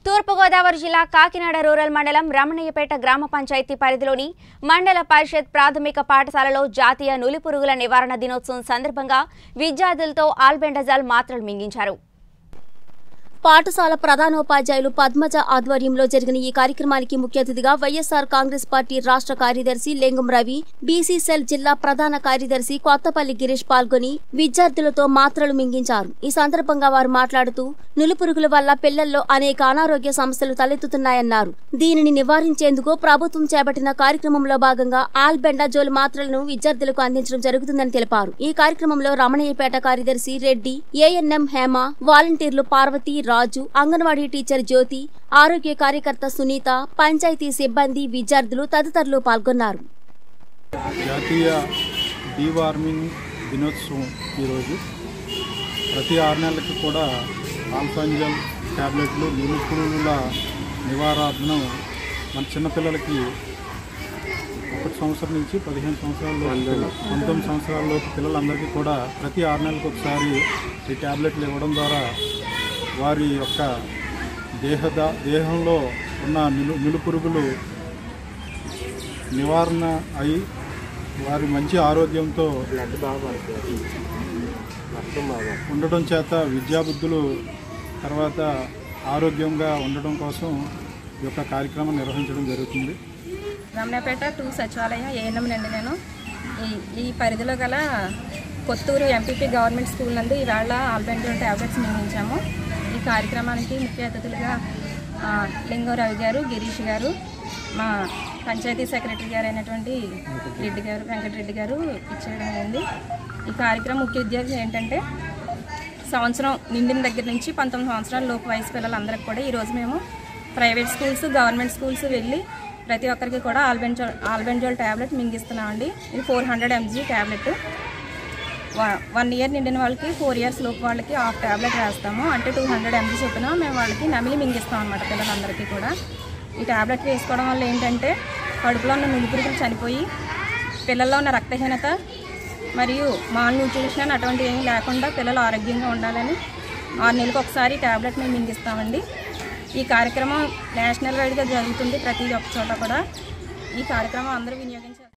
తూర్పుగోదావరి జిల్లా కాకినాడ రూరల్ మండలం రమణయ్యపేట గ్రామ పంచాయతీ పరిధిలోని మండల పరిషత్ ప్రాథమిక పాఠశాలలో జాతీయ నులిపురుగుల నివారణ దినోత్సవం సందర్భంగా విద్యార్థులతో ఆల్బెండజాల్ మాత్రలు మింగించారు పాఠశాల ప్రధానోపాధ్యాయులు పద్మజ ఆధ్వర్యంలో జరిగిన ఈ కార్యక్రమానికి ముఖ్య అతిథిగా వైఎస్ఆర్ కాంగ్రెస్ పార్టీ రాష్ట్ర కార్యదర్శి లెంగం రవి బీసీ సెల్ జిల్లా ప్రధాన కార్యదర్శి కొత్తపల్లి గిరీష్ పాల్గొని విద్యార్థులతో మాత్రలు మింగించారు ఈ సందర్భంగా వారు మాట్లాడుతూ నులిపురుగుల వల్ల పిల్లల్లో అనేక అనారోగ్య సమస్యలు తలెత్తుతున్నాయన్నారు దీనిని నివారించేందుకు ప్రభుత్వం చేపట్టిన కార్యక్రమంలో భాగంగా ఆల్బెండాజోల్ మాత్రలను విద్యార్థులకు అందించడం జరుగుతుందని తెలిపారు ఈ కార్యక్రమంలో రమణయ్యపేట కార్యదర్శి రెడ్డి ఏఎన్ఎం హేమ వాలంటీర్లు పార్వతి రాజు అంగన్వాడీ టీచర్ జ్యోతి ఆరోగ్య కార్యకర్త సునీత పంచాయతీ సిబ్బంది విద్యార్థులు తదితరులు పాల్గొన్నారు జాతీయ డీవార్మింగ్ దినోత్సవం ఈరోజు ప్రతి ఆరు నెలలకి కూడా ఆల్ఫాంజల్ ట్యాబ్లెట్లు నులుపురుగుల నివారణను మన చిన్నపిల్లలకి ఒకటి సంవత్సరం నుంచి పదిహేను సంవత్సరాల పంతొమ్మిది సంవత్సరాలలోపు పిల్లలందరికీ కూడా ప్రతి ఆరు నెలలకు ఒకసారి ఈ ట్యాబ్లెట్లు ఇవ్వడం ద్వారా వారి యొక్క దేహద దేహంలో ఉన్న నిలు నిలుపురుగులు నివారణ అయి వారి మంచి ఆరోగ్యంతో ఉండడం చేత విద్యాబుద్ధులు తర్వాత ఆరోగ్యంగా ఉండడం కోసం ఈ యొక్క కార్యక్రమం నిర్వహించడం జరుగుతుంది రమణపేట టూ సచివాలయం ఏఎన్ఎం నండి నేను ఈ ఈ పరిధిలో గల కొత్తూరు ఎంపీపీ గవర్నమెంట్ స్కూల్ నందు ఈవేళ ఆల్బెండోల్ ట్యాబ్లెట్స్ నిర్మించాము ఈ కార్యక్రమానికి ముఖ్య అతిథులుగా ఆ, లింగం రవి గారు గిరీష్ గారు మా పంచాయతీ సెక్రటరీ గారు అయినటువంటి రెడ్డి గారు వెంకటరెడ్డి గారు ఇచ్చేయడం అయింది ఈ కార్యక్రమం ముఖ్య ఉద్దేశం ఏంటంటే సంవత్సరం నిండిన దగ్గర నుంచి పంతొమ్మిది సంవత్సరాల లోపు వయసు పిల్లలందరికీ కూడా ఈరోజు మేము ప్రైవేట్ స్కూల్స్ గవర్నమెంట్ స్కూల్స్ వెళ్ళి ప్రతి ఒక్కరికి కూడా ఆల్బెంజోల్ ఆల్బెంజోల్ ట్యాబ్లెట్ మింగిస్తున్నామండి ఇది four hundred MG tablet one year నిండిన వాళ్ళకి ఫోర్ ఇయర్స్ లోపు వాళ్ళకి హాఫ్ ట్యాబ్లెట్ వేస్తాము అంటే టూ హండ్రెడ్ ఎంజీ చొప్పున మేము వాళ్ళకి నమిలి మింగిస్తాం అనమాట పిల్లలందరికీ కూడా ఈ ట్యాబ్లెట్ వేసుకోవడం వల్ల ఏంటంటే కడుపులో ఉన్న నులిపురుగులు చనిపోయి పిల్లల్లో ఉన్న రక్తహీనత మరియు మాల్ న్యూట్రిషన్ అటువంటివి ఏమీ లేకుండా పిల్లలు ఆరోగ్యంగా ఉండాలని ఆరు నెలలకు ఒకసారి ట్యాబ్లెట్ మేము మింగిస్తామండి ఈ కార్యక్రమం నేషనల్ వైడ్గా జరుగుతుంది ప్రతి ఒక్క చోట కూడా ఈ కార్యక్రమం అందరూ వినియోగించారు